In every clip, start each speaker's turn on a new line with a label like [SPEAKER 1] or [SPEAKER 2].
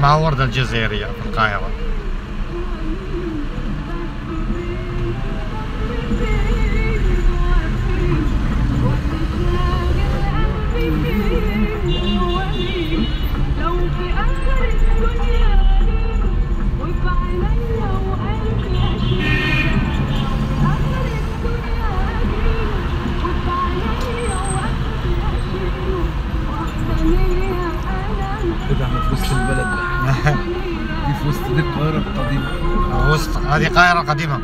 [SPEAKER 1] اسمها وردة الجزائرية في القاهرة
[SPEAKER 2] كده احنا في وسط البلد بقى دي في وسط دي القاهرة القديمة
[SPEAKER 1] وسط هذه قاهرة قديمة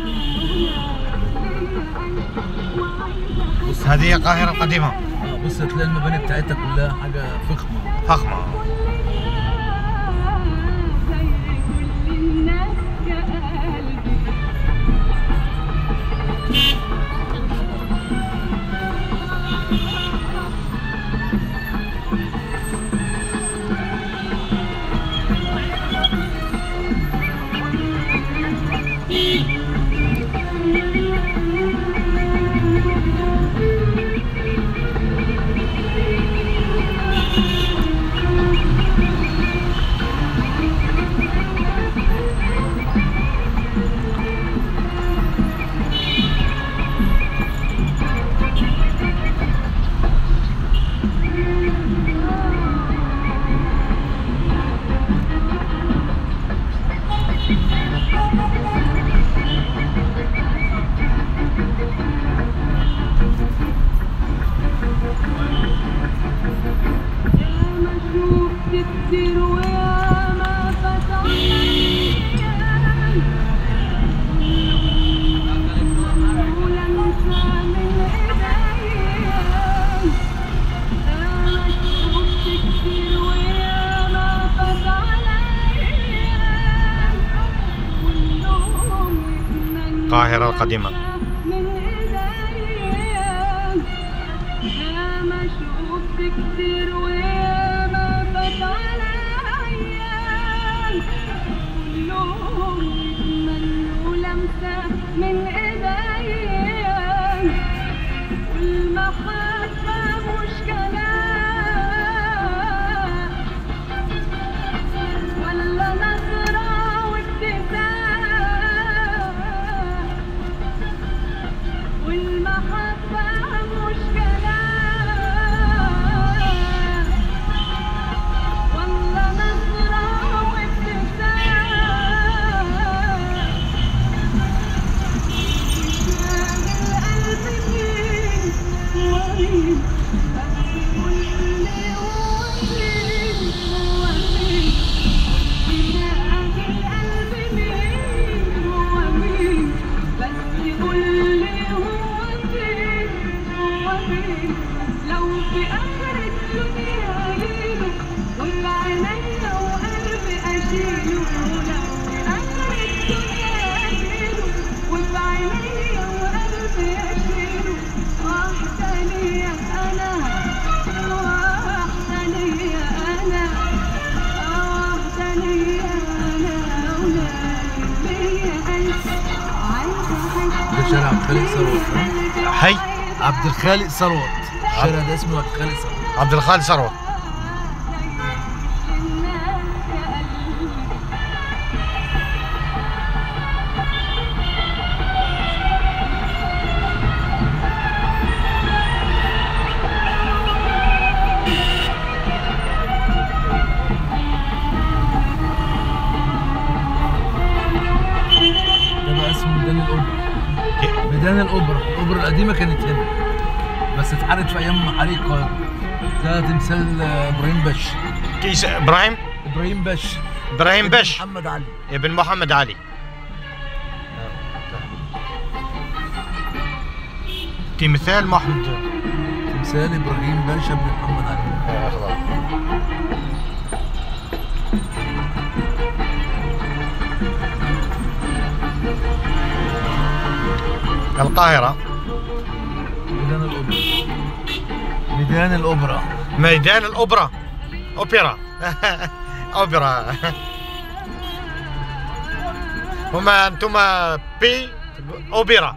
[SPEAKER 2] بص
[SPEAKER 1] هذه قاهرة قديمة
[SPEAKER 2] آه، بص هتلاقي المباني بتاعتها كلها حاجة فخمة
[SPEAKER 1] فخمة
[SPEAKER 3] كتير وياما
[SPEAKER 1] القاهرة القديمة
[SPEAKER 3] من ايديا يا ما شفت كتير وياما فات عليا كلهم يتمنوا لمسة من ايديا والمحبة مش كلام ولا نظرة وابتسام والمحبة مش كلام ولا نظرة وابتسام شاغل قلبي مين ومين بس قول لي هو مين هو مين شاغل قلبي مين هو مين بس قول لي هو مين هو مين لو في آخر الدنيا أجيله وفي عينيا وقلبي أشيله لو في آخر الدنيا أجيله وفي عينيا وقلبي أشيله وحدانية أنا وحدانية أنا وحدانية أنا ولكن ليا أنت عايزة
[SPEAKER 2] ده شارع عبد الخالق ثروت ها؟
[SPEAKER 1] حي
[SPEAKER 2] عبد الخالق ثروت الشارع ده اسمه عبد الخالق ثروت
[SPEAKER 1] عبد الخالق ثروت
[SPEAKER 2] ده بقى اسمه ميدان الاوبرا ميدان الاوبرا الاوبرا القديمه كانت هنا بس اتحرقت في ايام محاريق القاهره ده تمثال آه، ابراهيم بش
[SPEAKER 1] كيس ابراهيم
[SPEAKER 2] ابراهيم بش
[SPEAKER 1] ابراهيم
[SPEAKER 2] ابن
[SPEAKER 1] بش
[SPEAKER 2] محمد علي
[SPEAKER 1] ابن محمد علي تمثال محمد
[SPEAKER 2] تمثال ابراهيم باشا ابن محمد علي
[SPEAKER 1] القاهرة
[SPEAKER 2] ميدان الاوبرا ميدان الاوبرا
[SPEAKER 1] ميدان الأوبرا أوبرا أوبرا هما أنتما بي أوبرا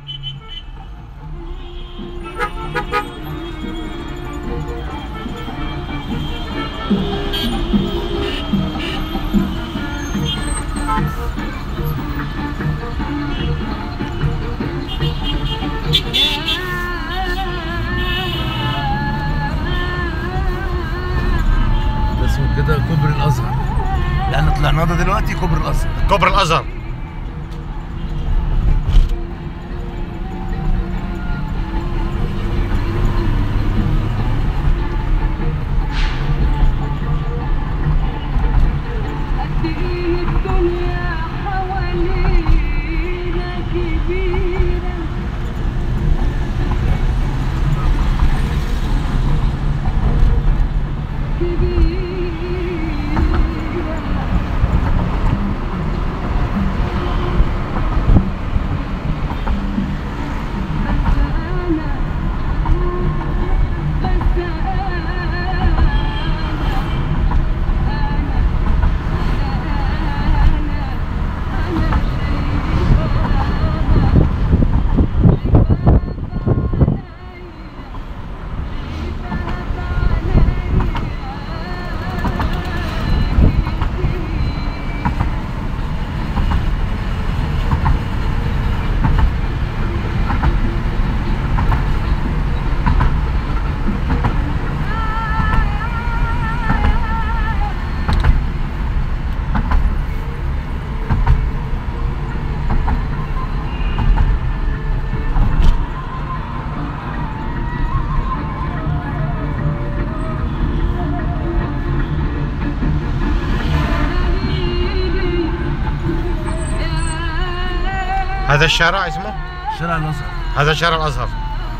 [SPEAKER 2] يعني هذا دلوقتي كوبري الازهر
[SPEAKER 1] كوبري الازهر
[SPEAKER 3] قد ايه الدنيا حوالينا كبيرة كبيرة بس أنا بس أنا
[SPEAKER 1] هذا الشارع اسمه
[SPEAKER 2] شارع الازهر
[SPEAKER 1] هذا شارع الازهر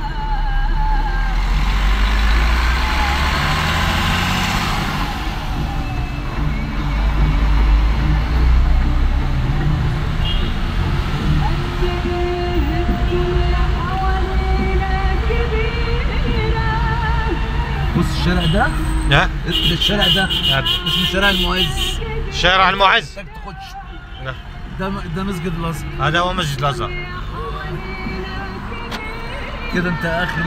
[SPEAKER 2] بص الشارع ده
[SPEAKER 1] ها
[SPEAKER 2] اسم الشارع ده
[SPEAKER 1] هذا.
[SPEAKER 2] اسمه شارع المعز
[SPEAKER 1] شارع المعز
[SPEAKER 2] محتاج تخش
[SPEAKER 1] لا.
[SPEAKER 2] ده ده مسجد الازهر
[SPEAKER 1] هذا هو مسجد الازهر
[SPEAKER 2] كده انت اخر